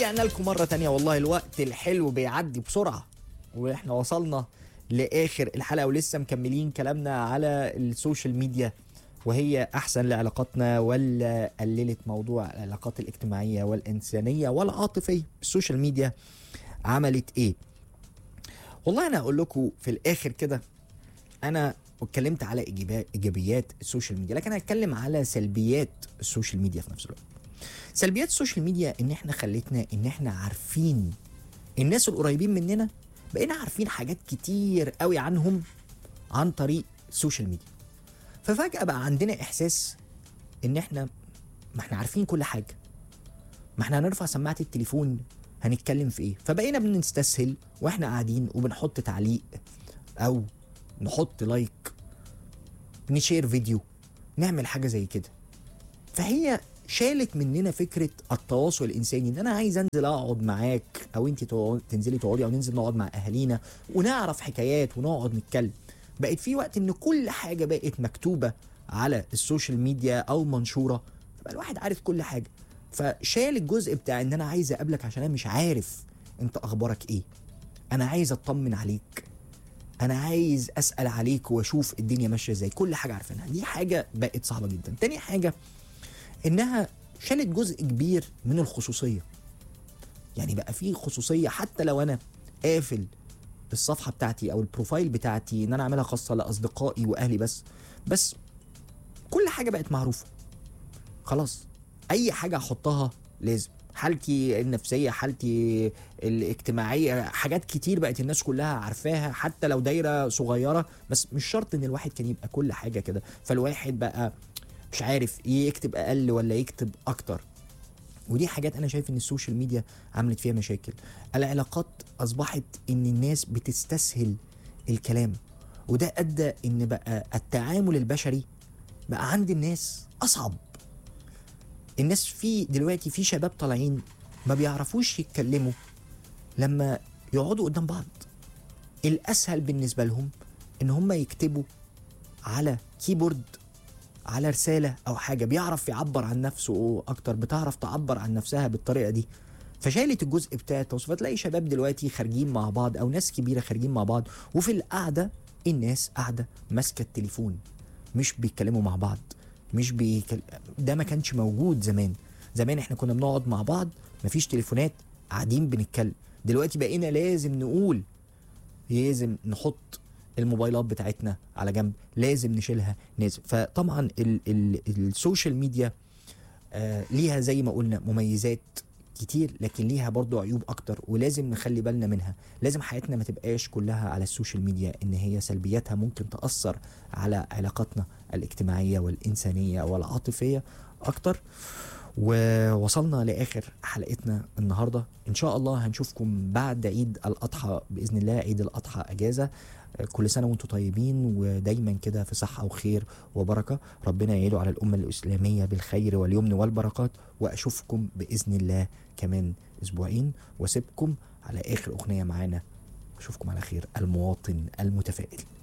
ورجعنا لكم مرة تانية والله الوقت الحلو بيعدي بسرعة واحنا وصلنا لآخر الحلقة ولسه مكملين كلامنا على السوشيال ميديا وهي أحسن لعلاقاتنا ولا قللت موضوع العلاقات الاجتماعية والإنسانية والعاطفية السوشيال ميديا عملت إيه والله أنا أقول لكم في الآخر كده أنا اتكلمت على إيجابا- إيجابيات السوشيال ميديا لكن هتكلم على سلبيات السوشيال ميديا في نفس الوقت سلبيات السوشيال ميديا ان احنا خلتنا ان احنا عارفين الناس القريبين مننا بقينا عارفين حاجات كتير قوي عنهم عن طريق السوشيال ميديا ففجأة بقى عندنا احساس ان احنا ما احنا عارفين كل حاجة ما احنا هنرفع سماعة التليفون هنتكلم في ايه فبقينا بنستسهل واحنا قاعدين وبنحط تعليق او نحط لايك نشير فيديو نعمل حاجة زي كده فهي شالت مننا فكره التواصل الانساني ان انا عايز انزل اقعد معاك او انت تقعد- تنزلي تقعدي او ننزل نقعد مع اهالينا ونعرف حكايات ونقعد نتكلم بقت في وقت ان كل حاجه بقت مكتوبه على السوشيال ميديا او منشوره فبقى الواحد عارف كل حاجه فشال الجزء بتاع ان انا عايز اقابلك عشان انا مش عارف انت اخبارك ايه انا عايز اطمن عليك انا عايز اسال عليك واشوف الدنيا ماشيه ازاي كل حاجه عارفينها دي حاجه بقت صعبه جدا تاني حاجه انها شالت جزء كبير من الخصوصيه يعني بقى في خصوصيه حتى لو انا قافل الصفحه بتاعتي او البروفايل بتاعتي ان انا اعملها خاصه لاصدقائي واهلي بس بس كل حاجه بقت معروفه خلاص اي حاجه احطها لازم حالتي النفسيه حالتي الاجتماعيه حاجات كتير بقت الناس كلها عارفاها حتى لو دايره صغيره بس مش شرط ان الواحد كان يبقى كل حاجه كده فالواحد بقى مش عارف يكتب اقل ولا يكتب اكتر ودي حاجات انا شايف ان السوشيال ميديا عملت فيها مشاكل العلاقات اصبحت ان الناس بتستسهل الكلام وده ادى ان بقى التعامل البشري بقى عند الناس اصعب الناس في دلوقتي في شباب طالعين ما بيعرفوش يتكلموا لما يقعدوا قدام بعض الاسهل بالنسبه لهم ان هم يكتبوا على كيبورد على رسالة أو حاجة بيعرف يعبر عن نفسه أكتر بتعرف تعبر عن نفسها بالطريقة دي فشالت الجزء بتاع التوصيف تلاقي شباب دلوقتي خارجين مع بعض أو ناس كبيرة خارجين مع بعض وفي القعدة الناس قاعدة ماسكة التليفون مش بيتكلموا مع بعض مش بيكل... ده ما كانش موجود زمان زمان احنا كنا بنقعد مع بعض مفيش تليفونات قاعدين بنتكلم دلوقتي بقينا لازم نقول لازم نحط الموبايلات بتاعتنا على جنب لازم نشيلها لازم فطبعا ال ال السوشيال ميديا آه ليها زي ما قلنا مميزات كتير لكن ليها برضو عيوب اكتر ولازم نخلي بالنا منها لازم حياتنا ما تبقاش كلها على السوشيال ميديا ان هي سلبياتها ممكن تأثر على علاقاتنا الاجتماعية والإنسانية والعاطفية اكتر ووصلنا لاخر حلقتنا النهارده ان شاء الله هنشوفكم بعد عيد الاضحى باذن الله عيد الاضحى اجازه كل سنه وانتم طيبين ودايما كده في صحه وخير وبركه ربنا يعيده على الامه الاسلاميه بالخير واليمن والبركات واشوفكم باذن الله كمان اسبوعين واسيبكم على اخر اغنيه معانا اشوفكم على خير المواطن المتفائل